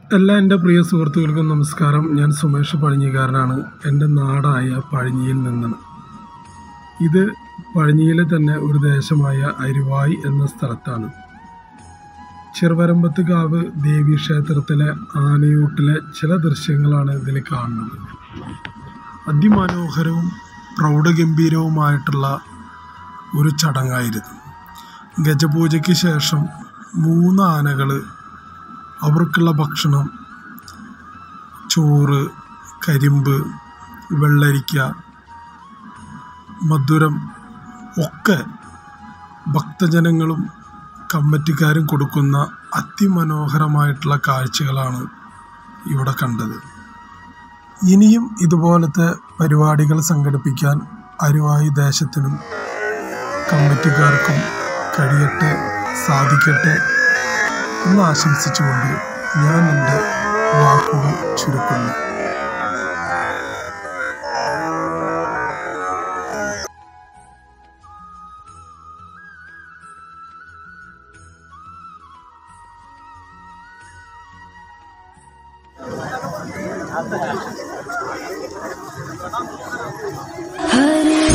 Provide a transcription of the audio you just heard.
എല്ലാ എൻ്റെ പ്രിയ സുഹൃത്തുക്കൾക്കും നമസ്കാരം ഞാൻ സുമേഷ് പഴഞ്ഞിക്കാരനാണ് എൻ്റെ നാടായ പഴഞ്ഞിയിൽ നിന്നാണ് ഇത് പഴഞ്ഞിയിലെ തന്നെ ഒരു ദേശമായ അരുവായി എന്ന സ്ഥലത്താണ് ചെറുവരമ്പത്ത് കാവ് ദേവീ ക്ഷേത്രത്തിലെ ആനയൂട്ടിലെ ചില ദൃശ്യങ്ങളാണ് ഇതിൽ കാണുന്നത് അതിമനോഹരവും പ്രൗഢഗംഭീരവുമായിട്ടുള്ള ഒരു ചടങ്ങായിരുന്നു ഗജപൂജയ്ക്ക് ശേഷം മൂന്ന് ആനകൾ അവർക്കുള്ള ഭക്ഷണം ചോറ് കരിമ്പ് വെള്ളരിക്ക മധുരം ഒക്കെ ഭക്തജനങ്ങളും കമ്മിറ്റിക്കാരും കൊടുക്കുന്ന അതിമനോഹരമായിട്ടുള്ള കാഴ്ചകളാണ് ഇവിടെ കണ്ടത് ഇനിയും ഇതുപോലത്തെ പരിപാടികൾ സംഘടിപ്പിക്കാൻ അരുവായി ദേശത്തിനും കമ്മിറ്റിക്കാർക്കും കഴിയട്ടെ സാധിക്കട്ടെ എന്ന് ആശംസിച്ചുകൊണ്ട് ഞാൻ എൻ്റെ വാക്കുകൾ ചുരുക്കുന്നു हरे